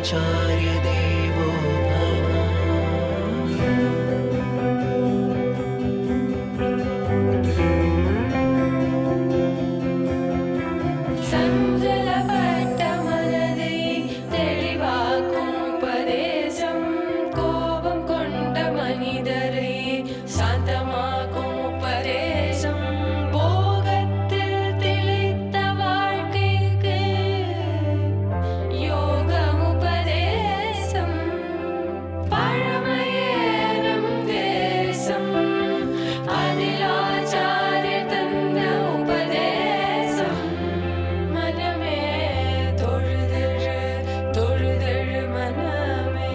आचार्यदेवो भव சஞ்சலப்பட்ட மனதை தெளிவாக்கும் உபதேசம் கோபம் கொண்ட மனிதரை சாந்தமாக்கும் உபதேசம் போகத்தில் திளைத்த வாழ்க்கைக்கு யோகம் உபதேசம் பழமையேறும் தேசம் அதில் ஆச்சாரிய தந்த உபதேசம் மனமே தொழுதழு தொழுதழு மனமே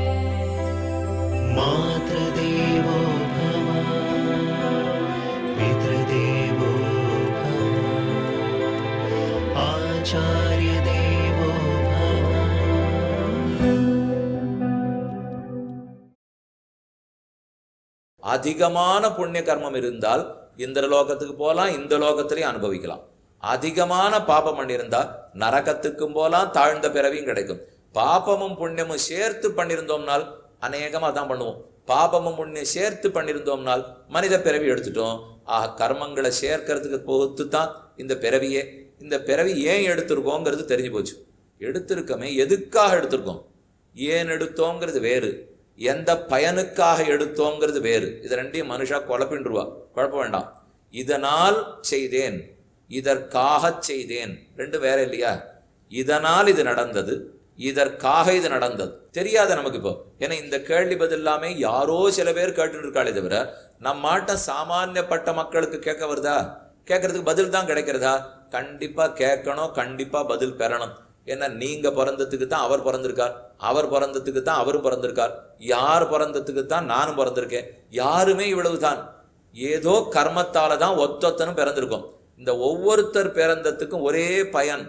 मातृदेवो भव पितृदेवो भव आचार्यदेवो भव அதிகமான புண்ணிய கர்மம் இருந்தால் இந்த லோகத்துக்கு போகலாம் இந்த லோகத்திலையும் அனுபவிக்கலாம் அதிகமான பாபம் பண்ணியிருந்தா நரகத்துக்கும் போகலாம் தாழ்ந்த பிறவியும் கிடைக்கும் பாபமும் புண்ணியமும் சேர்த்து பண்ணியிருந்தோம்னால் அநேகமாக தான் பண்ணுவோம் பாபமும் புண்ணியம் சேர்த்து பண்ணியிருந்தோம்னால் மனித பிறவி எடுத்துட்டோம் ஆக கர்மங்களை சேர்க்கறதுக்கு பொறுத்து தான் இந்த பிறவியே இந்த பிறவி ஏன் எடுத்திருக்கோங்கிறது தெரிஞ்சு போச்சு எடுத்திருக்கமே எதுக்காக எடுத்திருக்கோம் ஏன் எடுத்தோங்கிறது வேறு எந்த பயனுக்காக எடுத்தோங்கிறது வேறு இது ரெண்டையும் மனுஷா குழப்பின்றுவா குழப்ப வேண்டாம் இதனால் செய்தேன் இதற்காக செய்தேன் ரெண்டு வேற இல்லையா இதனால் இது நடந்தது இதற்காக இது நடந்தது தெரியாத நமக்கு இப்போ ஏன்னா இந்த கேள்வி பதில் எல்லாமே யாரோ சில பேர் கேட்டுட்டு இருக்காளே தவிர நம்மாட்ட சாமானியப்பட்ட மக்களுக்கு கேட்க வருதா கேட்கறதுக்கு பதில் தான் கிடைக்கிறதா கண்டிப்பா கேட்கணும் கண்டிப்பா பதில் பெறணும் ஏன்னா நீங்க பிறந்ததுக்கு தான் அவர் பிறந்திருக்கார் அவர் பிறந்ததுக்கு தான் அவரும் பிறந்திருக்கார் யார் பிறந்ததுக்கு தான் நானும் பிறந்திருக்கேன் யாருமே இவ்வளவுதான் ஏதோ கர்மத்தால தான் ஒத்தொத்தனும் பிறந்திருக்கும் இந்த ஒவ்வொருத்தர் பிறந்ததுக்கும் ஒரே பயன்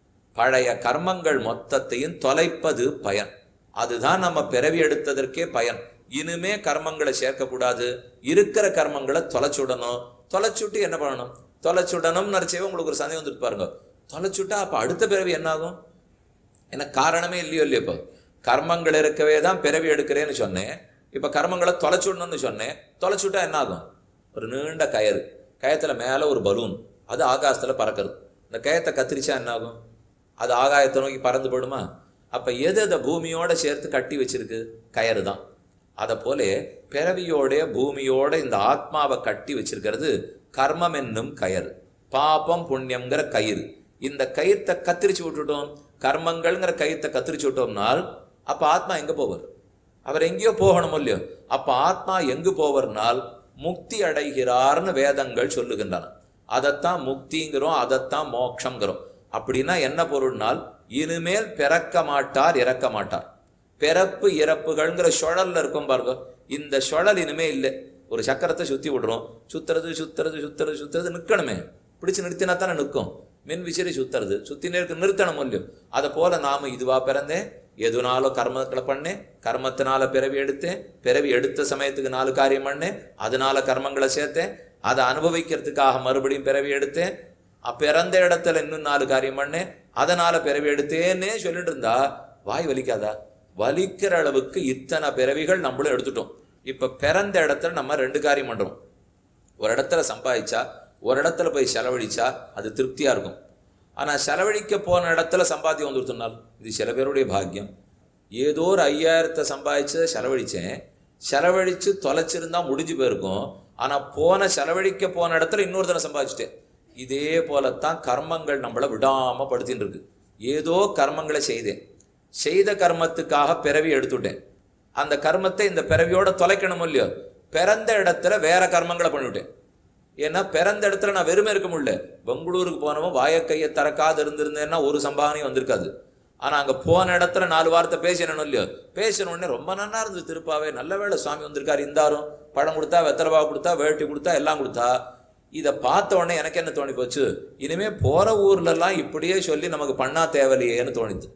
பழைய கர்மங்கள் மொத்தத்தையும் தொலைப்பது பயன் அதுதான் நம்ம பிறவி எடுத்ததற்கே பயன் இனிமே கர்மங்களை சேர்க்கக்கூடாது இருக்கிற கர்மங்களை தொலைச்சுடணும் தொலைச்சுட்டு என்ன பண்ணணும் தொலைச்சுடணும்னு நினைச்சவே உங்களுக்கு ஒரு சந்தேகம் வந்துட்டு பாருங்க தொலைச்சுட்டா அப்ப அடுத்த பிறவி என்ன ஆகும் ஏன்னா காரணமே இல்லையோ இல்லையோ இப்போ கர்மங்கள் இருக்கவே தான் பிறவி எடுக்கிறேன்னு சொன்னேன் இப்போ கர்மங்களை தொலைச்சுடணும்னு சொன்னேன் தொலைச்சுட்டா என்ன ஆகும் ஒரு நீண்ட கயறு கயத்துல மேலே ஒரு பலூன் அது ஆகாசத்துல பறக்கிறது இந்த கயத்தை கத்திரிச்சா என்ன ஆகும் அது ஆகாயத்தை நோக்கி பறந்து போடுமா அப்ப எது அதை பூமியோட சேர்த்து கட்டி வச்சிருக்கு கயறு தான் அதை போல பிறவியோட பூமியோட இந்த ஆத்மாவை கட்டி வச்சிருக்கிறது கர்மம் என்னும் கயறு பாபம் புண்ணியம்ங்கிற கயிறு இந்த கயித்தை கத்திரிச்சு விட்டுட்டோம் கர்மங்கள்ங்கிற கயித்தை கத்திரிச்சு விட்டோம்னால் அப்ப ஆத்மா எங்க போவார் அவர் எங்கேயோ போகணும் இல்லையோ அப்ப ஆத்மா எங்கு போவர்னால் முக்தி அடைகிறார்னு வேதங்கள் சொல்லுகின்றன அதைத்தான் முக்திங்கிறோம் அதைத்தான் மோட்சங்கிறோம் அப்படின்னா என்ன பொருள்னால் இனிமேல் பிறக்க மாட்டார் இறக்க மாட்டார் பிறப்பு இறப்புகள்ங்கிற சுழல்ல இருக்கும் பாருங்க இந்த சுழல் இனிமே இல்லை ஒரு சக்கரத்தை சுத்தி விடுறோம் சுத்துறது சுத்துறது சுத்துறது சுத்துறது நிக்கணுமே பிடிச்சு நிறுத்தினா தானே நிற்கும் மின் விசிறி சுத்துறது சுத்தி நிறுத்த நிறுத்தணும் இல்லையோ அதை போல நாம இதுவா பிறந்தேன் எதுனாலும் கர்மங்களை பண்ணேன் கர்மத்தினால பிறவி எடுத்தேன் பிறவி எடுத்த சமயத்துக்கு நாலு காரியம் பண்ணேன் அதனால கர்மங்களை சேர்த்தேன் அதை அனுபவிக்கிறதுக்காக மறுபடியும் பிறவி எடுத்தேன் அப்ப பிறந்த இடத்துல இன்னும் நாலு காரியம் பண்ணேன் அதனால பிறவி எடுத்தேன்னே சொல்லிட்டு இருந்தா வாய் வலிக்காதா வலிக்கிற அளவுக்கு இத்தனை பிறவிகள் நம்மளும் எடுத்துட்டோம் இப்ப பிறந்த இடத்துல நம்ம ரெண்டு காரியம் பண்றோம் ஒரு இடத்துல சம்பாதிச்சா ஒரு இடத்துல போய் செலவழிச்சா அது திருப்தியா இருக்கும் ஆனா செலவழிக்க போன இடத்துல சம்பாத்தியம் வந்துருத்துனால் இது சில பேருடைய பாக்கியம் ஏதோ ஒரு ஐயாயிரத்தை சம்பாதிச்சு செலவழிச்சேன் செலவழிச்சு தொலைச்சிருந்தா முடிஞ்சு போயிருக்கும் ஆனா போன செலவழிக்க போன இடத்துல இன்னொரு தடவை சம்பாதிச்சிட்டேன் இதே போலத்தான் கர்மங்கள் நம்மளை விடாம படுத்தின்னு இருக்கு ஏதோ கர்மங்களை செய்தேன் செய்த கர்மத்துக்காக பிறவி எடுத்துட்டேன் அந்த கர்மத்தை இந்த பிறவியோட தொலைக்கணும் இல்லையோ பிறந்த இடத்துல வேற கர்மங்களை பண்ணிவிட்டேன் ஏன்னா பிறந்த இடத்துல நான் வெறுமை இருக்க முடியல பெங்களூருக்கு போனவன் வாயக்கையை திறக்காது இருந்திருந்தேன்னா ஒரு சம்பாவனையும் வந்திருக்காது ஆனா அங்க போன இடத்துல நாலு வார்த்தை பேசணும் இல்லையோ பேசின உடனே ரொம்ப நல்லா இருந்தது திருப்பாவே நல்ல வேளை சுவாமி வந்திருக்காரு இந்தாரும் பழம் கொடுத்தா வெத்தரவா கொடுத்தா வேட்டி கொடுத்தா எல்லாம் கொடுத்தா இதை பார்த்த உடனே எனக்கு என்ன தோணி போச்சு இனிமே போற ஊர்ல எல்லாம் இப்படியே சொல்லி நமக்கு பண்ணா தேவையில்லையேன்னு தோணிது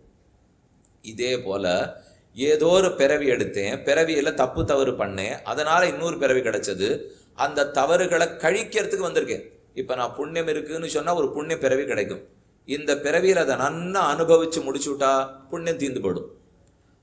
இதே போல ஏதோ ஒரு பிறவி எடுத்தேன் பிறவியில தப்பு தவறு பண்ணேன் அதனால இன்னொரு பிறவி கிடைச்சது அந்த தவறுகளை கழிக்கிறதுக்கு வந்திருக்கேன் இப்ப நான் புண்ணியம் இருக்குன்னு சொன்னா ஒரு புண்ணிய பிறவி கிடைக்கும் இந்த பிறவியில் அதை நன்னா அனுபவிச்சு முடிச்சுட்டா புண்ணியம் தீர்ந்து போடும்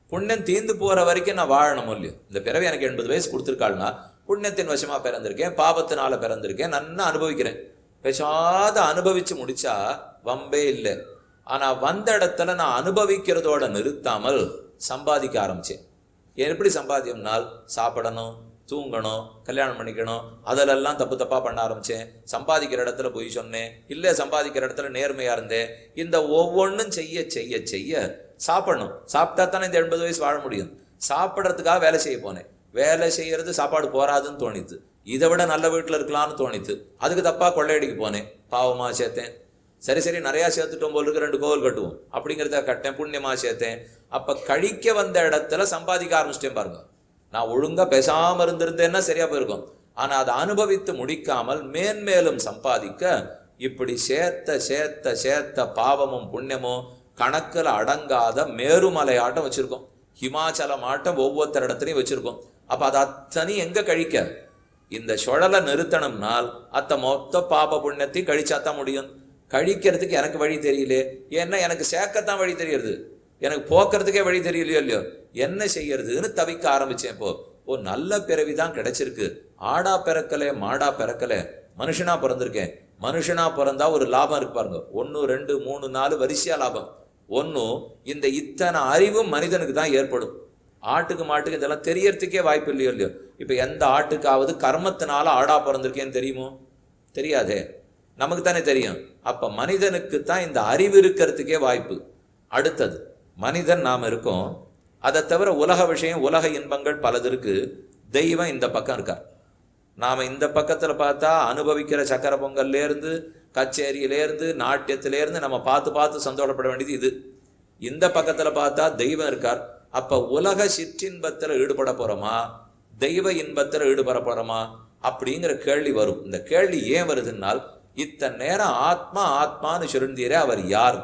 புண்ணியம் தீந்து போற வரைக்கும் நான் வாழணும் இல்லையோ இந்த பிறவி எனக்கு எண்பது வயசு கொடுத்துருக்காள்னா புண்ணியத்தின் வசமா பிறந்திருக்கேன் பாபத்தினால பிறந்திருக்கேன் நன்னா அனுபவிக்கிறேன் பேசாத அனுபவிச்சு முடிச்சா வம்பே இல்லை ஆனா வந்த இடத்துல நான் அனுபவிக்கிறதோட நிறுத்தாமல் சம்பாதிக்க ஆரம்பிச்சேன் எப்படி சம்பாத்தியம்னால் சாப்பிடணும் தூங்கணும் கல்யாணம் பண்ணிக்கணும் அதிலெல்லாம் தப்பு தப்பா பண்ண ஆரம்பிச்சேன் சம்பாதிக்கிற இடத்துல பொய் சொன்னேன் இல்லை சம்பாதிக்கிற இடத்துல நேர்மையா இருந்தேன் இந்த ஒவ்வொன்றும் செய்ய செய்ய செய்ய சாப்பிடணும் சாப்பிட்டா தானே இந்த எண்பது வயசு வாழ முடியும் சாப்பிட்றதுக்காக வேலை செய்ய போனேன் வேலை செய்யறது சாப்பாடு போராதுன்னு தோணித்து இதை விட நல்ல வீட்டில் இருக்கலாம்னு தோணித்து அதுக்கு தப்பா கொள்ளையடிக்கு போனேன் பாவமா சேர்த்தேன் சரி சரி நிறையா சேர்த்துட்டோம் போல இருக்கு ரெண்டு கோவில் கட்டுவோம் அப்படிங்கிறத கட்டேன் புண்ணியமா சேர்த்தேன் அப்ப கழிக்க வந்த இடத்துல சம்பாதிக்க ஆரம்பிச்சிட்டேன் பாருங்க நான் ஒழுங்கா பேசாம இருந்திருந்தேன்னா சரியா போயிருக்கும் ஆனா அதை அனுபவித்து முடிக்காமல் மேன்மேலும் சம்பாதிக்க இப்படி சேர்த்த சேர்த்த சேர்த்த பாவமும் புண்ணியமும் கணக்குல அடங்காத மேருமலை ஆட்டம் வச்சிருக்கோம் ஹிமாச்சலம் ஆட்டம் ஒவ்வொருத்தர் இடத்துலையும் வச்சிருக்கோம் அப்ப அது அத்தனையும் எங்க கழிக்க இந்த சுழலை நிறுத்தணும்னால் அத்த மொத்த பாப புண்ணியத்தையும் கழிச்சாதான் முடியும் கழிக்கிறதுக்கு எனக்கு வழி தெரியலே ஏன்னா எனக்கு சேர்க்கத்தான் வழி தெரியுது எனக்கு போக்குறதுக்கே வழி தெரியலையோ இல்லையோ என்ன செய்யறதுன்னு தவிக்க ஆரம்பிச்சேன் இப்போ ஓ நல்ல பிறவி தான் கிடைச்சிருக்கு ஆடா பிறக்கல மாடா பிறக்கல மனுஷனா பிறந்திருக்கேன் மனுஷனா பிறந்தா ஒரு லாபம் இருக்கு பாருங்க ஒன்று ரெண்டு மூணு நாலு வரிசையா லாபம் ஒன்றும் இந்த இத்தனை அறிவும் மனிதனுக்கு தான் ஏற்படும் ஆட்டுக்கு மாட்டுக்கு இதெல்லாம் தெரியறதுக்கே வாய்ப்பு இல்லையோ இல்லையோ இப்போ எந்த ஆட்டுக்காவது கர்மத்தினால ஆடா பிறந்திருக்கேன்னு தெரியுமோ தெரியாதே நமக்கு தானே தெரியும் அப்ப மனிதனுக்கு தான் இந்த அறிவு இருக்கிறதுக்கே வாய்ப்பு அடுத்தது மனிதன் நாம் இருக்கோம் அதை தவிர உலக விஷயம் உலக இன்பங்கள் பலது இருக்கு தெய்வம் இந்த பக்கம் இருக்கார் நாம இந்த பக்கத்துல பார்த்தா அனுபவிக்கிற சக்கர பொங்கல்ல இருந்து கச்சேரியில இருந்து நாட்டியத்தில இருந்து நம்ம பார்த்து பார்த்து சந்தோஷப்பட வேண்டியது இது இந்த பக்கத்துல பார்த்தா தெய்வம் இருக்கார் அப்ப உலக சிற்றின்பத்துல ஈடுபட போறோமா தெய்வ இன்பத்துல ஈடுபட போறோமா அப்படிங்கிற கேள்வி வரும் இந்த கேள்வி ஏன் வருதுன்னால் இத்தனை நேரம் ஆத்மா ஆத்மான்னு சுருந்தீரே அவர் யார்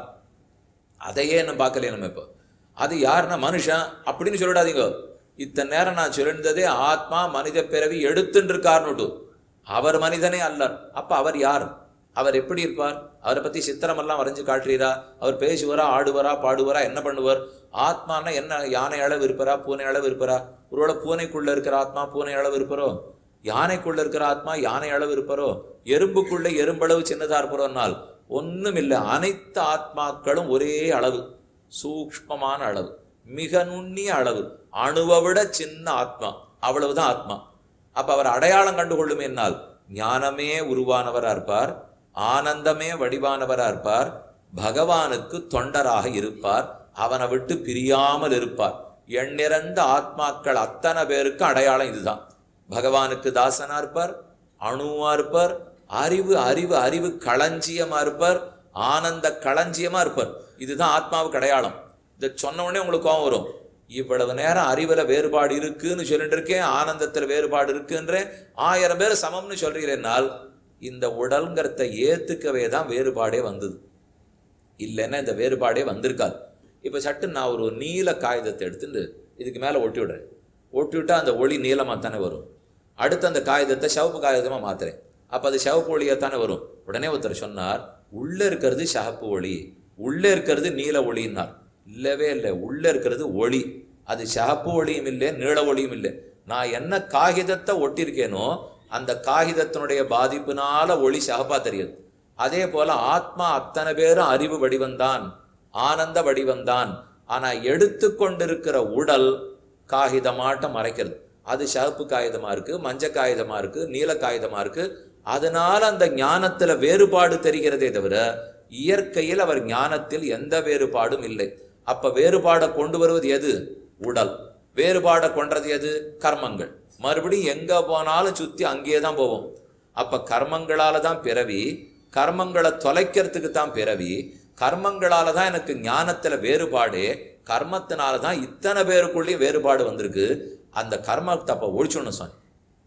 அதையே நம்ம பார்க்கலையே நம்ம இப்போ அது யாருன்னா மனுஷன் அப்படின்னு சொல்லிடாதீங்க இத்தனை நேரம் நான் சொல்லியிருந்ததே ஆத்மா மனித பிறவி எடுத்துட்டு இருக்காருன்னுட்டு அவர் மனிதனே அல்லர் அப்ப அவர் யார் அவர் எப்படி இருப்பார் அவரை பத்தி சித்திரமெல்லாம் வரைஞ்சு காட்டுறீரா அவர் பேசுவாரா ஆடுவாரா பாடுவாரா என்ன பண்ணுவார் ஆத்மானா என்ன யானை அளவு இருப்பாரா பூனை அளவு இருப்பாரா ஒருவேளை பூனைக்குள்ள இருக்கிற ஆத்மா பூனை அளவு இருப்பாரோ யானைக்குள்ள இருக்கிற ஆத்மா யானை அளவு இருப்பாரோ எறும்புக்குள்ள எறும்பளவு சின்னதா இருப்பாரோனால் ஒண்ணும் இல்லை அனைத்து ஆத்மாக்களும் ஒரே அளவு சூக்ஷ்மமான அளவு மிக நுண்ணிய அளவு அணுவை விட சின்ன ஆத்மா அவ்வளவுதான் ஆத்மா அப்ப அவர் அடையாளம் கண்டுகொள்ளும் என்னால் ஞானமே உருவானவரா இருப்பார் ஆனந்தமே வடிவானவரா இருப்பார் பகவானுக்கு தொண்டராக இருப்பார் அவனை விட்டு பிரியாமல் இருப்பார் எண்ணிறந்த ஆத்மாக்கள் அத்தனை பேருக்கு அடையாளம் இதுதான் பகவானுக்கு தாசனா இருப்பார் அணுவா இருப்பார் அறிவு அறிவு அறிவு களஞ்சியமா இருப்பார் ஆனந்த களஞ்சியமா இருப்பார் இதுதான் ஆத்மாவுக்கு அடையாளம் இதை சொன்ன உடனே உங்களுக்கு கோவம் வரும் இவ்வளவு நேரம் அறிவுல வேறுபாடு இருக்குன்னு சொல்லிட்டு இருக்கேன் ஆனந்தத்துல வேறுபாடு இருக்குன்றேன் ஆயிரம் பேர் சமம்னு சொல்றீங்கன்னால் இந்த உடல்ங்கிறத ஏத்துக்கவே தான் வேறுபாடே வந்தது இல்லைன்னா இந்த வேறுபாடே வந்திருக்காது இப்போ சட்டு நான் ஒரு நீல காகிதத்தை எடுத்துட்டு இதுக்கு மேலே ஒட்டி விடுறேன் ஒட்டி விட்டா அந்த ஒளி நீளமாக தானே வரும் அடுத்து அந்த காகிதத்தை சிவப்பு காகிதமாக மாத்துறேன் அப்போ அது சிவப்பு ஒளியாக தானே வரும் உடனே ஒருத்தர் சொன்னார் உள்ளே இருக்கிறது சிவப்பு ஒளி உள்ளே இருக்கிறது நீல ஒளின்னார் இல்லவே இல்லை உள்ளே இருக்கிறது ஒளி அது சிவப்பு ஒளியும் இல்லை நீல ஒளியும் இல்லை நான் என்ன காகிதத்தை ஒட்டியிருக்கேனோ அந்த காகிதத்தினுடைய பாதிப்புனால ஒளி சிவப்பா தெரியுது அதே போல ஆத்மா அத்தனை பேரும் அறிவு வடிவந்தான் ஆனந்த வடிவந்தான் ஆனா எடுத்துக்கொண்டிருக்கிற உடல் காகிதமாட்டம் மறைக்கிறது அது சிவப்பு காகிதமா இருக்கு மஞ்ச காகிதமா இருக்கு நீல காகிதமா இருக்கு அதனால அந்த ஞானத்துல வேறுபாடு தெரிகிறதே தவிர இயற்கையில் அவர் ஞானத்தில் எந்த வேறுபாடும் இல்லை அப்ப வேறுபாடை கொண்டு வருவது எது உடல் வேறுபாடை கொண்டது எது கர்மங்கள் மறுபடியும் எங்க போனாலும் சுத்தி அங்கேயே தான் போவோம் அப்ப கர்மங்களால தான் பிறவி கர்மங்களை தொலைக்கிறதுக்கு தான் பிறவி கர்மங்களால தான் எனக்கு ஞானத்துல வேறுபாடு கர்மத்தினால தான் இத்தனை பேருக்குள்ளேயும் வேறுபாடு வந்திருக்கு அந்த கர்மத்தை அப்ப ஒழிச்சுடணும் சொன்ன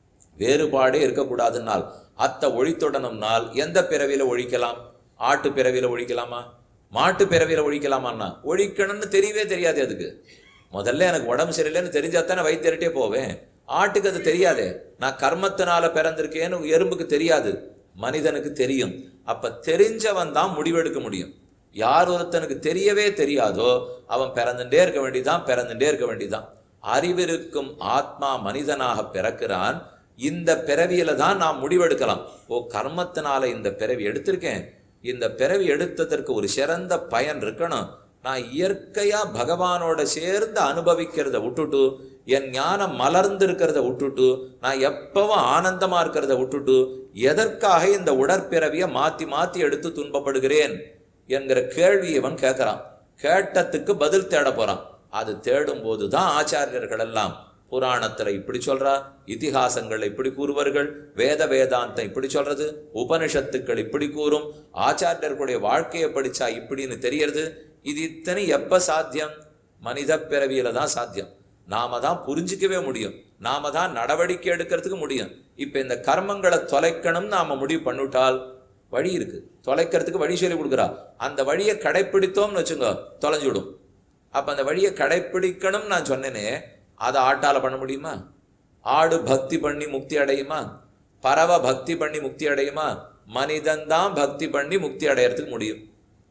வேறுபாடே இருக்கக்கூடாதுன்னால் அத்தை ஒழித்துடணும்னால் எந்த பிறவியில ஒழிக்கலாம் ஆட்டு பிறவியில ஒழிக்கலாமா மாட்டு பிறவியில ஒழிக்கலாமான்னா ஒழிக்கணும்னு தெரியவே தெரியாது அதுக்கு முதல்ல எனக்கு உடம்பு சரியில்லைன்னு தெரிஞ்சாத்தானே வயிற்றுட்டே போவேன் ஆட்டுக்கு அது தெரியாதே நான் கர்மத்தினால பிறந்திருக்கேன்னு எறும்புக்கு தெரியாது மனிதனுக்கு தெரியும் அப்ப தெரிஞ்சவன் தான் முடிவெடுக்க முடியும் யார் ஒருத்தனுக்கு தெரியவே தெரியாதோ அவன் பிறந்துட்டே இருக்க வேண்டியதான் பிறந்துட்டே இருக்க வேண்டியதான் அறிவிருக்கும் ஆத்மா மனிதனாக பிறக்கிறான் இந்த பிறவியில தான் நாம் முடிவெடுக்கலாம் ஓ கர்மத்தினால இந்த பிறவி எடுத்திருக்கேன் இந்த பிறவி எடுத்ததற்கு ஒரு சிறந்த பயன் இருக்கணும் நான் இயற்கையா பகவானோட சேர்ந்து அனுபவிக்கிறத விட்டுட்டு என் ஞானம் மலர்ந்து இருக்கிறத விட்டுட்டு நான் எப்பவும் ஆனந்தமா இருக்கிறத விட்டுட்டு எதற்காக இந்த உடற்பிறவியை மாத்தி மாத்தி எடுத்து துன்பப்படுகிறேன் என்கிற கேள்வி இவன் கேட்கறான் கேட்டத்துக்கு பதில் தேட போறான் அது தேடும் போதுதான் ஆச்சாரியர்கள் எல்லாம் புராணத்துல இப்படி சொல்றா இதிகாசங்கள் இப்படி கூறுவார்கள் வேத வேதாந்தம் இப்படி சொல்றது உபனிஷத்துக்கள் இப்படி கூறும் ஆச்சாரியர்களுடைய வாழ்க்கையை படிச்சா இப்படின்னு தெரியறது இது இத்தனை எப்ப சாத்தியம் மனித பிறவியில தான் சாத்தியம் நாம தான் புரிஞ்சிக்கவே முடியும் நாம தான் நடவடிக்கை எடுக்கிறதுக்கு முடியும் இப்ப இந்த கர்மங்களை தொலைக்கணும்னு நாம முடிவு பண்ணிவிட்டால் வழி இருக்கு தொலைக்கிறதுக்கு வழி சொல்லி கொடுக்குறா அந்த வழியை கடைப்பிடித்தோம்னு வச்சுங்க தொலைஞ்சுடும் அப்ப அந்த வழியை கடைப்பிடிக்கணும்னு நான் சொன்னேனே அதை ஆட்டால பண்ண முடியுமா ஆடு பக்தி பண்ணி முக்தி அடையுமா பறவை பக்தி பண்ணி முக்தி அடையுமா மனிதன் தான் பக்தி பண்ணி முக்தி அடையறதுக்கு முடியும்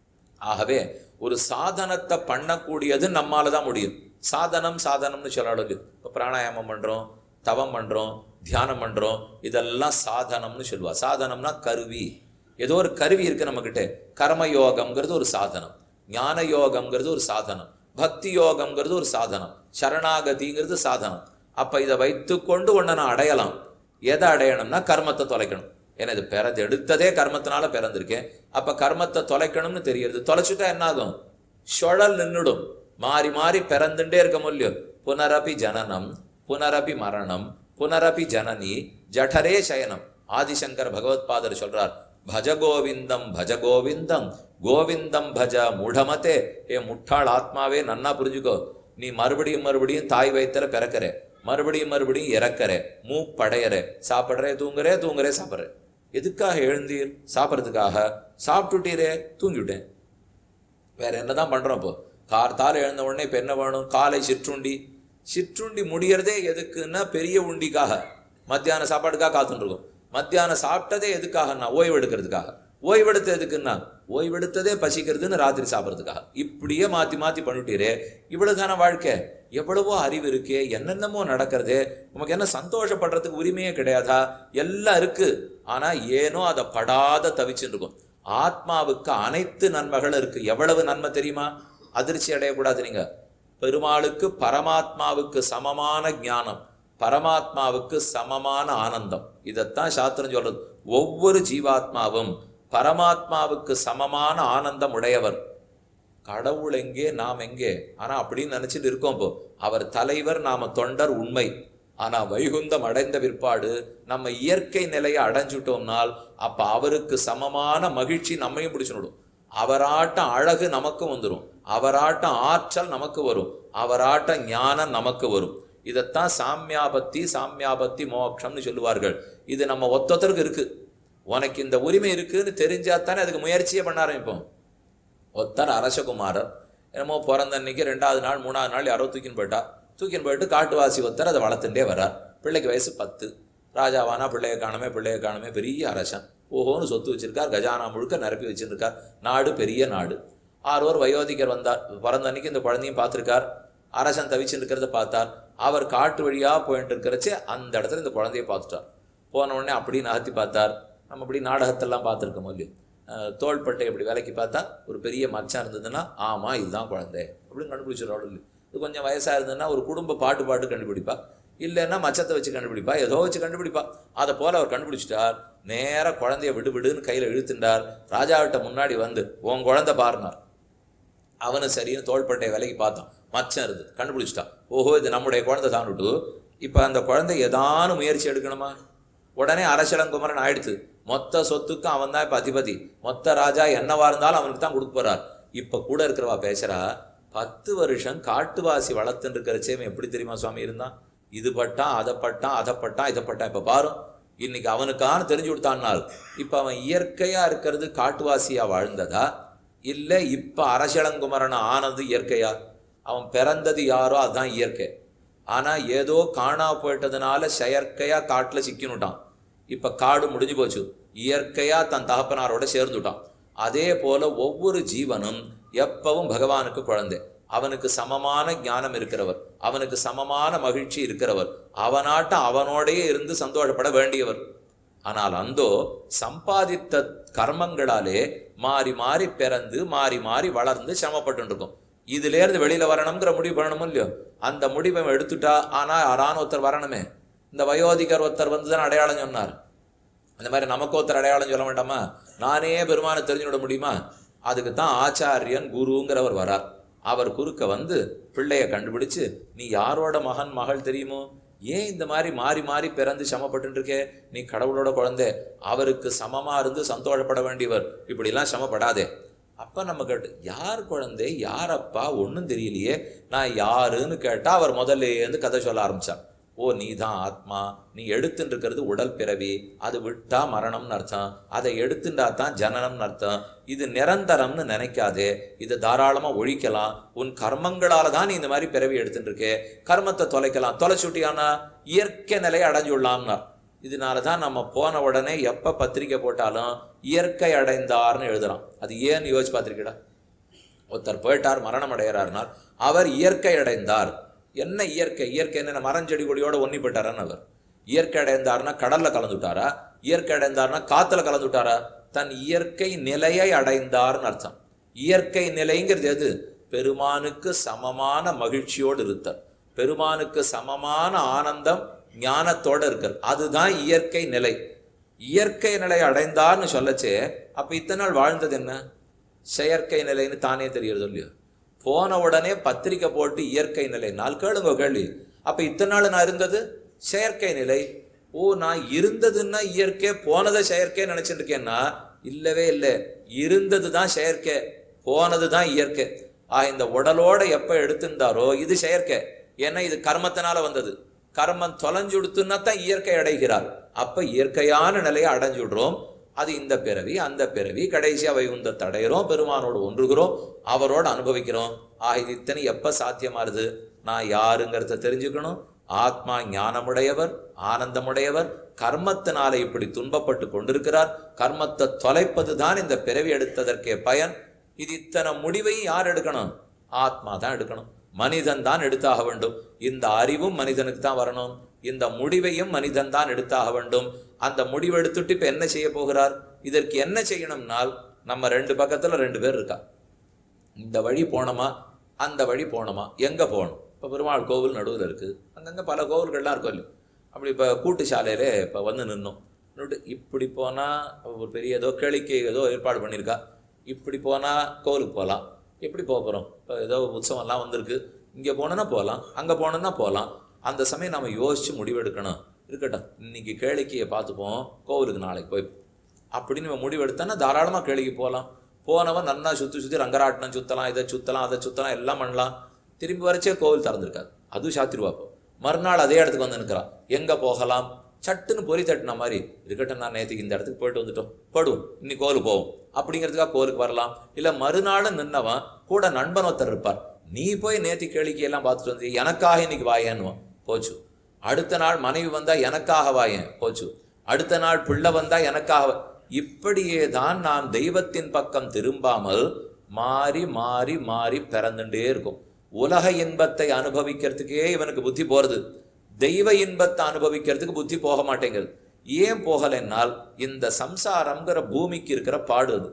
ஆகவே ஒரு சாதனத்தை பண்ணக்கூடியது நம்மால தான் முடியும் சாதனம் சாதனம்னு சொல்லறது இப்போ பிராணாயாமம் பண்றோம் தவம் பண்றோம் தியானம் பண்றோம் இதெல்லாம் சாதனம்னு சொல்லுவா சாதனம்னா கருவி ஏதோ ஒரு கருவி இருக்கு நம்மகிட்ட கர்மயோகம்ங்கிறது ஒரு சாதனம் ஞான யோகம்ங்கிறது ஒரு சாதனம் பக்தி யோகம்ங்கிறது ஒரு சாதனம் சரணாகதிங்கிறது சாதனம் அப்ப இதை வைத்துக்கொண்டு ஒன்றை நான் அடையலாம் எதை அடையணும்னா கர்மத்தை தொலைக்கணும் ஏன்னா இது பிறந்து எடுத்ததே கர்மத்தினால பிறந்திருக்கேன் அப்ப கர்மத்தை தொலைக்கணும்னு தெரியுது தொலைச்சுட்டா என்ன ஆகும் சுழல் நின்னுடும் மாறி மாறி பிறந்துட்டே இருக்க முடியும் புனரபி ஜனனம் புனரபி மரணம் புனரபி ஜனனி ஜடரே சயனம் ஆதிசங்கர் பகவத்பாதர் சொல்றார் பஜ கோவிந்தம் பஜ கோவிந்தம் கோவிந்தம் பஜ மூடமத்தே ஏ முட்டாள் ஆத்மாவே நன்னா புரிஞ்சுக்கோ நீ மறுபடியும் மறுபடியும் தாய் வயித்துல பிறக்கிற மறுபடியும் மறுபடியும் இறக்கற மூப்படையற சாப்பிட்றே தூங்குறே தூங்குறே சாப்பிட்ற எதுக்காக எழுந்தீர் சாப்பிட்றதுக்காக சாப்பிட்டுட்டீரே தூங்கிவிட்டேன் வேற என்னதான் பண்றோம் இப்போ கார்த்தால எழுந்த உடனே இப்போ என்ன வேணும் காலை சிற்றுண்டி சிற்றுண்டி முடியறதே எதுக்குன்னா பெரிய உண்டிக்காக மத்தியான சாப்பாடுக்காக காத்துட்டு இருக்கோம் மத்தியானம் சாப்பிட்டதே எதுக்காகன்னா ஓய்வு எடுக்கிறதுக்காக ஓய்வெடுத்து எதுக்குன்னா ஓய்வெடுத்ததே பசிக்கிறதுன்னு ராத்திரி சாப்பிட்றதுக்காக இப்படியே மாத்தி மாத்தி பண்ணிட்டீரே இவ்வளவுதான வாழ்க்கை எவ்வளவோ அறிவு இருக்கே என்னென்னமோ நடக்கிறதே உமக்கு என்ன சந்தோஷப்படுறதுக்கு உரிமையே கிடையாதா எல்லாம் இருக்கு ஆனா ஏனோ அதை படாத தவிச்சுட்டு இருக்கும் ஆத்மாவுக்கு அனைத்து நன்மைகளும் இருக்கு எவ்வளவு நன்மை தெரியுமா அதிர்ச்சி அடையக்கூடாது நீங்க பெருமாளுக்கு பரமாத்மாவுக்கு சமமான ஞானம் பரமாத்மாவுக்கு சமமான ஆனந்தம் இதைத்தான் சாஸ்திரம் சொல்றது ஒவ்வொரு ஜீவாத்மாவும் பரமாத்மாவுக்கு சமமான ஆனந்தம் உடையவர் கடவுள் எங்கே நாம் எங்கே ஆனா அப்படின்னு நினைச்சிட்டு இருக்கோம் இப்போ அவர் தலைவர் நாம தொண்டர் உண்மை ஆனா வைகுந்தம் அடைந்த பிற்பாடு நம்ம இயற்கை நிலையை அடைஞ்சுட்டோம்னால் அப்ப அவருக்கு சமமான மகிழ்ச்சி நம்மையும் பிடிச்சிடும் அவராட்டம் அழகு நமக்கு வந்துடும் அவராட்டம் ஆற்றல் நமக்கு வரும் அவராட்டம் ஞானம் நமக்கு வரும் இதைத்தான் சாமியாபத்தி சாமியாபத்தி மோட்சம்னு சொல்லுவார்கள் இது நம்ம ஒத்தொத்தருக்கு இருக்கு உனக்கு இந்த உரிமை இருக்குன்னு தெரிஞ்சா தானே அதுக்கு முயற்சியே பண்ண ஆரம்பிப்போம் ஒருத்தர் அரசகுமாரர் என்னமோ பிறந்த அன்னைக்கு ரெண்டாவது நாள் மூணாவது நாள் யாரோ தூக்கின்னு போயிட்டா தூக்கின்னு போயிட்டு காட்டுவாசி ஒருத்தர் அதை வளர்த்துட்டே வர்றார் பிள்ளைக்கு வயசு பத்து ராஜாவானா பிள்ளைய காணமே பிள்ளைய காணமே பெரிய அரசன் ஓஹோன்னு சொத்து வச்சிருக்கார் கஜானா முழுக்க நிரப்பி வச்சிருக்கார் நாடு பெரிய நாடு ஆரோர் வயோதிகர் வந்தார் பிறந்த அன்னைக்கு இந்த குழந்தையும் பார்த்திருக்கார் அரசன் தவிச்சுட்டு இருக்கிறத பார்த்தார் அவர் காட்டு வழியா போயிட்டு இருக்கிறச்சே அந்த இடத்துல இந்த குழந்தைய பார்த்துட்டார் போன உடனே அப்படி நகர்த்தி பார்த்தார் நம்ம இப்படி நாடகத்தெல்லாம் பார்த்துருக்கோம் இல்லையோ அஹ் தோள்பட்டை இப்படி விலைக்கு பார்த்தா ஒரு பெரிய மச்சான் இருந்ததுன்னா ஆமா இதுதான் குழந்தை அப்படின்னு கண்டுபிடிச்சிடறோம் இல்லை இது கொஞ்சம் வயசா இருந்ததுன்னா ஒரு குடும்ப பாட்டு பாட்டு கண்டுபிடிப்பா இல்லைன்னா மச்சத்தை வச்சு கண்டுபிடிப்பா ஏதோ வச்சு கண்டுபிடிப்பா அதை போல அவர் கண்டுபிடிச்சிட்டார் நேரா குழந்தைய விடு விடுன்னு கையில இழுத்துட்டார் ராஜாவிட்ட முன்னாடி வந்து உன் குழந்தை பாருனார் அவனும் சரின்னு தோள்பட்டை விலைக்கு பார்த்தான் மச்சம் இருந்தது கண்டுபிடிச்சிட்டான் ஓஹோ இது நம்முடைய குழந்தை தான்னுட்டு இப்போ அந்த குழந்தை ஏதானு முயற்சி எடுக்கணுமா உடனே அரசலங்குமரன் ஆயிடுத்து மொத்த சொத்துக்கும் அவன் தான் இப்போ அதிபதி மொத்த ராஜா என்னவா இருந்தாலும் அவனுக்கு தான் கொடுக்க போறார் இப்போ கூட இருக்கிறவா பேசுறா பத்து வருஷம் காட்டுவாசி வளர்த்துன்னு இருக்கிறச்சே இவன் எப்படி தெரியுமா சுவாமி இருந்தான் இது பட்டான் அதை பட்டான் அதை பட்டான் இதை பட்டான் இப்போ பாரு இன்னைக்கு அவனுக்கான தெரிஞ்சு கொடுத்தான்னால் இப்போ அவன் இயற்கையா இருக்கிறது காட்டுவாசியா வாழ்ந்ததா இல்லை இப்போ அரசலங்குமரன் ஆனது இயற்கையா அவன் பிறந்தது யாரோ அதுதான் இயற்கை ஆனா ஏதோ காணா போயிட்டதுனால செயற்கையா காட்டுல சிக்கினுட்டான் இப்ப காடு முடிஞ்சு போச்சு இயற்கையா தன் தகப்பனாரோட சேர்ந்துட்டான் அதே போல ஒவ்வொரு ஜீவனும் எப்பவும் பகவானுக்கு குழந்தை அவனுக்கு சமமான ஞானம் இருக்கிறவர் அவனுக்கு சமமான மகிழ்ச்சி இருக்கிறவர் அவனாட்ட அவனோடையே இருந்து சந்தோஷப்பட வேண்டியவர் ஆனால் அந்தோ சம்பாதித்த கர்மங்களாலே மாறி மாறி பிறந்து மாறி மாறி வளர்ந்து சிரமப்பட்டு இருக்கும் இதுல இருந்து வெளியில வரணுங்கிற முடிவு பண்ணணும் இல்லையோ அந்த முடிவை அவன் எடுத்துட்டா ஆனா யாரான ஒருத்தர் வரணுமே இந்த வயோதிகர் ஒருத்தர் வந்து தான் அடையாளம் சொன்னார் அந்த மாதிரி நமக்கு ஒருத்தர் அடையாளம் சொல்ல வேண்டாமா நானே பெருமானை தெரிஞ்சுவிட முடியுமா அதுக்கு தான் ஆச்சாரியன் குருங்கிறவர் வரார் அவர் குறுக்க வந்து பிள்ளைய கண்டுபிடிச்சு நீ யாரோட மகன் மகள் தெரியுமோ ஏன் இந்த மாதிரி மாறி மாறி பிறந்து சமப்பட்டு இருக்கே நீ கடவுளோட குழந்தை அவருக்கு சமமா இருந்து சந்தோஷப்பட வேண்டியவர் இப்படிலாம் சமப்படாதே அப்ப நம்ம கேட்டு யார் குழந்தை யார் அப்பா ஒன்றும் தெரியலையே நான் யாருன்னு கேட்டா அவர் முதல்ல இருந்து கதை சொல்ல ஆரம்பிச்சார் ஓ நீ தான் ஆத்மா நீ எடுத்துட்டு இருக்கிறது உடல் பிறவி அது விட்டா மரணம்னு அர்த்தம் அதை எடுத்துட்டா தான் ஜனனம்னு அர்த்தம் இது நிரந்தரம்னு நினைக்காதே இதை தாராளமா ஒழிக்கலாம் உன் கர்மங்களால தான் நீ இந்த மாதிரி பிறவி எடுத்துட்டு இருக்கே கர்மத்தை தொலைக்கலாம் தொலைச்சுட்டியானா இயற்கை நிலையை அடைஞ்சுடலாம்னா இதனால தான் நம்ம போன உடனே எப்ப பத்திரிக்கை போட்டாலும் இயற்கை அடைந்தார்னு எழுதுறோம் அது ஏன்னு யோசிச்சு பார்த்திருக்கீடா ஒருத்தர் போயிட்டார் மரணம் அடைகிறார்னால் அவர் இயற்கை அடைந்தார் என்ன இயற்கை இயற்கை என்ன மரஞ்செடி கொடியோட ஒன்னி போயிட்டாரான்னு அவர் இயற்கை அடைந்தார்னா கடல்ல கலந்துட்டாரா இயற்கை அடைந்தார்னா காத்துல கலந்துட்டாரா தன் இயற்கை நிலையை அடைந்தார்னு அர்த்தம் இயற்கை நிலைங்கிறது எது பெருமானுக்கு சமமான மகிழ்ச்சியோடு இருத்தல் பெருமானுக்கு சமமான ஆனந்தம் ஞானத்தோட இருக்கிறது அதுதான் இயற்கை நிலை இயற்கை நிலை அடைந்தார்னு சொல்லச்சே அப்ப இத்தனை நாள் வாழ்ந்தது என்ன செயற்கை நிலைன்னு தானே தெரியறது இல்லையோ போன உடனே பத்திரிக்கை போட்டு இயற்கை நிலை நாள் கேளுங்க கேள்வி அப்ப இத்தனை நாள் நான் இருந்தது செயற்கை நிலை ஓ நான் இருந்ததுன்னா இயற்கை போனதை செயற்கை நினைச்சிட்டு இருக்கேன்னா இல்லவே இல்லை இருந்தது தான் செயற்கை போனது தான் இயற்கை ஆ இந்த உடலோட எப்ப எடுத்திருந்தாரோ இது செயற்கை ஏன்னா இது கர்மத்தினால வந்தது கர்மம் தொலைஞ்சுடுத்துன்னா தான் இயற்கை அடைகிறார் அப்ப இயற்கையான நிலையை அடைஞ்சு விடுறோம் அது இந்த பிறவி அந்த பிறவி கடைசியா வைகுந்தத்தை அடைகிறோம் பெருமானோடு ஒன்றுகிறோம் அவரோட அனுபவிக்கிறோம் ஆக இது இத்தனை எப்ப சாத்தியமாறுது நான் யாருங்கிறத தெரிஞ்சுக்கணும் ஆத்மா ஞானமுடையவர் ஆனந்தமுடையவர் கர்மத்தினால இப்படி துன்பப்பட்டு கொண்டிருக்கிறார் கர்மத்தை தொலைப்பது தான் இந்த பிறவி எடுத்ததற்கே பயன் இது இத்தனை முடிவையும் யார் எடுக்கணும் ஆத்மா தான் எடுக்கணும் மனிதன் தான் எடுத்தாக வேண்டும் இந்த அறிவும் மனிதனுக்கு தான் வரணும் இந்த முடிவையும் மனிதன் தான் எடுத்தாக வேண்டும் அந்த முடிவு எடுத்துட்டு இப்ப என்ன செய்ய போகிறார் இதற்கு என்ன செய்யணும்னால் நம்ம ரெண்டு பக்கத்துல ரெண்டு பேர் இருக்கா இந்த வழி போனோமா அந்த வழி போனோமா எங்க போகணும் இப்போ பெருமாள் கோவில் நடுவில் இருக்கு அங்கங்க பல கோவில்கள்லாம் இருக்கும் இல்லையா அப்படி இப்போ கூட்டு சாலையில இப்போ வந்து நின்னோம் நின்னுட்டு இப்படி போனா ஒரு பெரிய ஏதோ கேளிக்கை ஏதோ ஏற்பாடு பண்ணியிருக்கா இப்படி போனா கோவிலுக்கு போகலாம் எப்படி போக போகிறோம் இப்போ ஏதோ உற்சவம்லாம் வந்திருக்கு இங்கே போனோன்னா போகலாம் அங்கே போனோன்னா போகலாம் அந்த சமயம் நம்ம யோசிச்சு முடிவெடுக்கணும் இருக்கட்டும் இன்னைக்கு கேளிக்கையை பார்த்துப்போம் கோவிலுக்கு நாளைக்கு போய் அப்படின்னு இவன் முடிவெடுத்தானா தாராளமாக கேளிக்கை போகலாம் போனவன் நன்னா சுற்றி சுற்றி ரங்கராட்டினம் சுற்றலாம் இதை சுற்றலாம் அதை சுற்றலாம் எல்லாம் பண்ணலாம் திரும்பி வரைச்சே கோவில் திறந்திருக்காது அதுவும் சாத்திருவாப்போ மறுநாள் அதே இடத்துக்கு வந்து நிற்கிறான் எங்கே போகலாம் சட்டுன்னு பொறி தட்டின மாதிரி இருக்கட்டும் நான் நேற்றுக்கு இந்த இடத்துக்கு போயிட்டு வந்துட்டோம் போடுவோம் இன்னைக்கு கோவிலுக்கு போவோம் அப்படிங்கிறதுக்காக கோவிலுக்கு வரலாம் இல்லை மறுநாள் நின்னவன் கூட நண்பன் ஒருத்தர் இருப்பார் நீ போய் நேத்தி கேளிக்கையெல்லாம் பார்த்துட்டு வந்து எனக்காக இன்னைக்கு வாயேன்னுவான் போச்சு அடுத்த நாள் மனைவி வந்தா எனக்காக வாயேன் போச்சு அடுத்த நாள் பிள்ளை வந்தா எனக்காக வா- இப்படியே தான் நான் தெய்வத்தின் பக்கம் திரும்பாமல் மாறி மாறி மாறி பிறந்துட்டே இருக்கும் உலக இன்பத்தை அனுபவிக்கிறதுக்கே இவனுக்கு புத்தி போறது தெய்வ இன்பத்தை அனுபவிக்கிறதுக்கு புத்தி போக மாட்டேங்குது ஏன் போகலைன்னால் இந்த சம்சாரம்ங்கிற பூமிக்கு இருக்கிற பாடு அது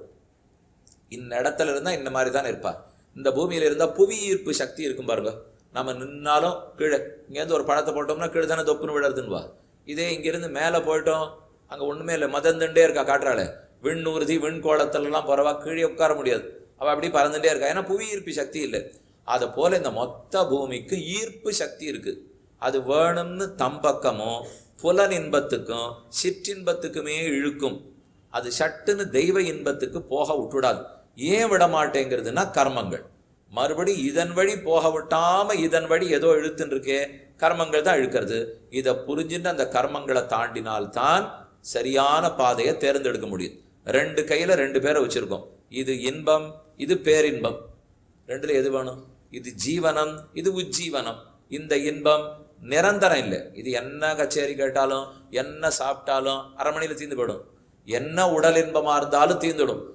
இந்த இடத்துல இருந்தா இந்த மாதிரி தான் இருப்பா இந்த பூமியில இருந்தா புவி ஈர்ப்பு சக்தி இருக்கும் பாருங்க நம்ம நின்னாலும் கீழே இங்கேருந்து ஒரு பழத்தை போட்டோம்னா கீழே தானே தொப்புன்னு விழுறதுன்னு வா இதே இங்கிருந்து மேலே போயிட்டோம் அங்க ஒண்ணுமே இல்லை மதந்துட்டே இருக்கா காற்றால விண் ஊர்தி விண் கோலத்துலலாம் பரவா கீழே உட்கார முடியாது அவ அப்படி பறந்துட்டே இருக்கா ஏன்னா புவி ஈர்ப்பு சக்தி இல்லை அதை போல இந்த மொத்த பூமிக்கு ஈர்ப்பு சக்தி இருக்கு அது வேணும்னு தம் பக்கமும் புலன் இன்பத்துக்கும் சிற்றின்பத்துக்குமே இழுக்கும் அது சட்டுன்னு தெய்வ இன்பத்துக்கு போக விட்டுடாது ஏன் விட மாட்டேங்கிறதுனா கர்மங்கள் மறுபடி இதன் வழி போக விட்டாம இதன் வழி ஏதோ இழுத்துன்னு இருக்கே கர்மங்கள் தான் இழுக்கிறது இதை புரிஞ்சுட்டு அந்த கர்மங்களை தாண்டினால்தான் சரியான பாதையை தேர்ந்தெடுக்க முடியும் ரெண்டு கையில ரெண்டு பேரை வச்சிருக்கோம் இது இன்பம் இது பேரின்பம் ரெண்டுல எது வேணும் இது ஜீவனம் இது உஜ்ஜீவனம் இந்த இன்பம் நிரந்தரம் இல்லை இது என்ன கச்சேரி கேட்டாலும் என்ன சாப்பிட்டாலும் அரை மணியில தீர்ந்து போயிடும் என்ன உடல் இன்பமா இருந்தாலும் தீர்ந்துடும்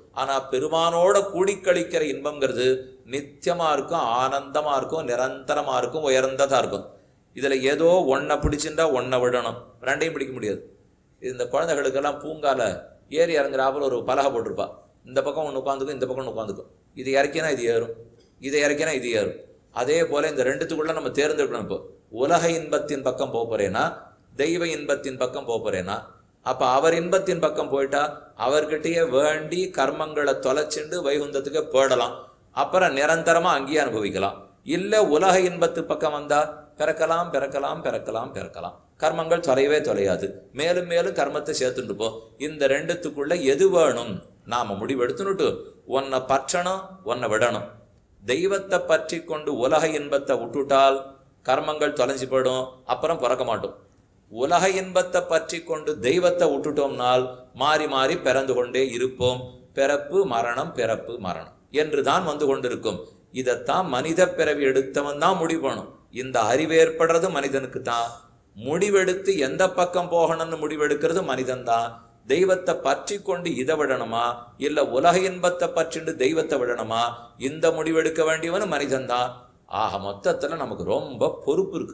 ஆனா பெருமானோட கூடி கழிக்கிற இன்பம்ங்கிறது நித்தியமா இருக்கும் ஆனந்தமா இருக்கும் நிரந்தரமா இருக்கும் உயர்ந்ததா இருக்கும் இதுல ஏதோ ஒன்றை பிடிச்சிருந்தா ஒன்றை விடணும் ரெண்டையும் பிடிக்க முடியாது இது இந்த குழந்தைகளுக்கெல்லாம் பூங்கால ஏறி இறங்குறாப்புல ஒரு பலகை போட்டிருப்பா இந்த பக்கம் ஒன்று உட்காந்துக்கும் இந்த பக்கம் ஒன்று உட்காந்துக்கும் இது இறக்கினா இது ஏறும் இதை இறக்கினா இது ஏறும் அதே போல இந்த ரெண்டுத்துக்குள்ள நம்ம தேர்ந்தெடுக்கணும் இப்போ உலக இன்பத்தின் பக்கம் போக போறேனா தெய்வ இன்பத்தின் பக்கம் போக போறேனா அப்ப அவர் இன்பத்தின் பக்கம் போயிட்டா அவர்கிட்டயே வேண்டி கர்மங்களை தொலைச்சிண்டு வைகுந்தத்துக்கு போடலாம் அப்புறம் நிரந்தரமா அங்கேயே அனுபவிக்கலாம் இல்ல உலக இன்பத்து பக்கம் வந்தா பிறக்கலாம் பிறக்கலாம் பிறக்கலாம் பிறக்கலாம் கர்மங்கள் தொலையவே தொலையாது மேலும் மேலும் கர்மத்தை சேர்த்துட்டு போ இந்த ரெண்டுத்துக்குள்ள எது வேணும் நாம முடிவெடுத்துனுட்டு உன்னை பற்றணும் உன்னை விடணும் தெய்வத்தை பற்றி கொண்டு உலக இன்பத்தை விட்டுட்டால் கர்மங்கள் தொலைஞ்சு போயிடும் அப்புறம் பிறக்க மாட்டோம் உலக இன்பத்தை பற்றி கொண்டு தெய்வத்தை விட்டுட்டோம்னால் மாறி மாறி பிறந்து கொண்டே இருப்போம் பிறப்பு மரணம் பிறப்பு மரணம் என்று தான் வந்து கொண்டிருக்கும் இதைத்தான் மனித பிறவி எடுத்தவன் தான் முடிவு பண்ணும் இந்த அறிவு ஏற்படுறது மனிதனுக்கு தான் முடிவெடுத்து எந்த பக்கம் போகணும்னு முடிவெடுக்கிறது மனிதன் தான் தெய்வத்தை பற்றி கொண்டு இதை விடணுமா இல்ல உலக இன்பத்தை பற்றிண்டு தெய்வத்தை விடணுமா இந்த முடிவெடுக்க வேண்டியவன் மனிதன் தான் ஆக மொத்தத்துல நமக்கு ரொம்ப பொறுப்பு இருக்கு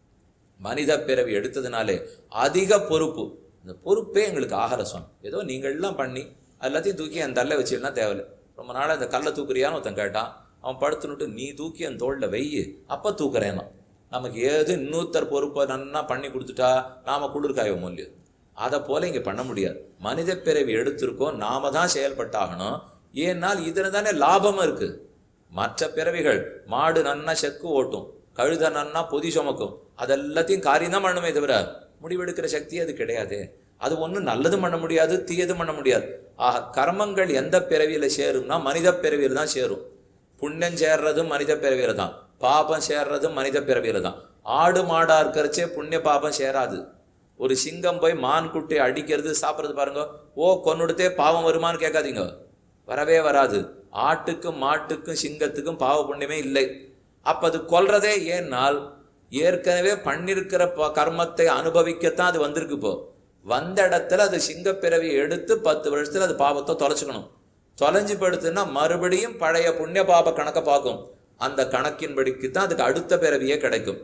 மனித பிறவி எடுத்ததுனாலே அதிக பொறுப்பு இந்த பொறுப்பே எங்களுக்கு ஆகல சொன்ன ஏதோ நீங்கள்லாம் பண்ணி எல்லாத்தையும் தூக்கி என் தள்ள வச்சிருந்தா தேவையில்லை ரொம்ப நாள் அந்த கல்லை தூக்குறியான்னு ஒருத்தன் கேட்டான் அவன் படுத்துனுட்டு நீ தூக்கி என் தோளில் வெய்யு அப்போ தூக்குறேன்னா நமக்கு ஏது இன்னொருத்தர் பொறுப்பை நன்னா பண்ணி கொடுத்துட்டா நாம குளிர்காய முடியும் அதை போல இங்க பண்ண முடியாது மனித பிறவி எடுத்திருக்கோம் நாம தான் செயல்பட்டாகணும் ஏன்னால் இதுல தானே லாபமும் இருக்கு மற்ற பிறவிகள் மாடு நன்னா செக்கு ஓட்டும் கழுத நன்னா பொதி சுமக்கும் அதெல்லாத்தையும் காரியம் தான் பண்ணுமே தவிர முடிவெடுக்கிற சக்தி அது கிடையாது அது ஒன்றும் நல்லதும் பண்ண முடியாது தீயதும் பண்ண முடியாது ஆக கர்மங்கள் எந்த பிறவியில சேரும்னா மனித பிறவியில தான் சேரும் புண்ணியம் சேர்றதும் மனித பிறவியில தான் பாபம் சேர்றதும் மனித பிறவியில தான் ஆடு மாடா இருக்கிறச்சே புண்ணிய பாபம் சேராது ஒரு சிங்கம் போய் மான் குட்டி அடிக்கிறது சாப்பிட்றது பாருங்க ஓ கொன்னுடுத்தே பாவம் வருமான்னு கேட்காதீங்க வரவே வராது ஆட்டுக்கும் மாட்டுக்கும் சிங்கத்துக்கும் பாவ புண்ணியமே இல்லை அப்ப அது கொல்றதே ஏன்னால் ஏற்கனவே பண்ணிருக்கிற ப- கர்மத்தை அனுபவிக்கத்தான் அது வந்திருக்கு இப்போ வந்த இடத்துல அது சிங்கப்பிறவி எடுத்து பத்து வருஷத்துல அது பாவத்தை தொலைச்சுக்கணும் தொலைஞ்சு படுத்துன்னா மறுபடியும் பழைய புண்ணிய பாப கணக்கை பார்க்கும் அந்த கணக்கின்படிக்கு தான் அதுக்கு அடுத்த பிறவியே கிடைக்கும்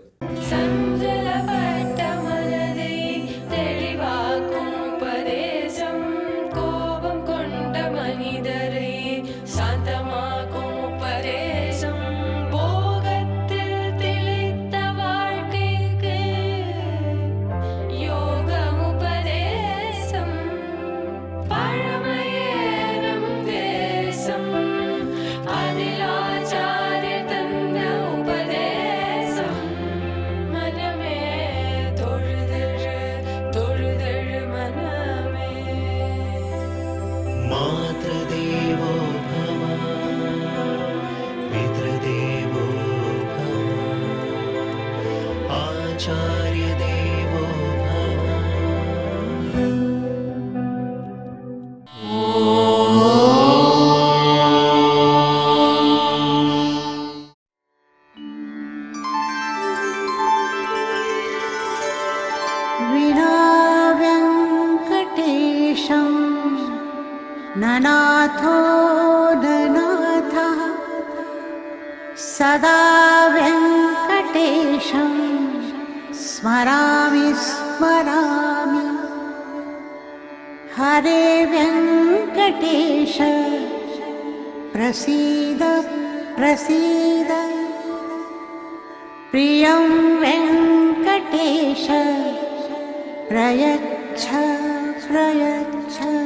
சஞ்சலப்பட்ட மனதை தெளிவாக்கும் உபதேசம் கோபம் கொண்ட மனிதரை சாந்தமாக்கும் உபதேசம் போகத்தில் திளைத்த வாழ்க்கைக்கு யோகம் உபதேசம் பழமையேறும் தேசம் அதில் ஆச்சாரிய தந்த உபதேசம் மனமே தொழுதழு தொழுதழு மனமே मातृदेवो भव पितृदेवो भव आचार्यदेवो भव विनाव्यङ्कटेशं ननाथो ननाथः सदा व्यङ्कटेशं स्मरामि स्मरामि हरे व्यङ्कटेश प्रसीद प्रसीद प्रियं वेङ्कटेश प्रयच्छ प्रयच्छ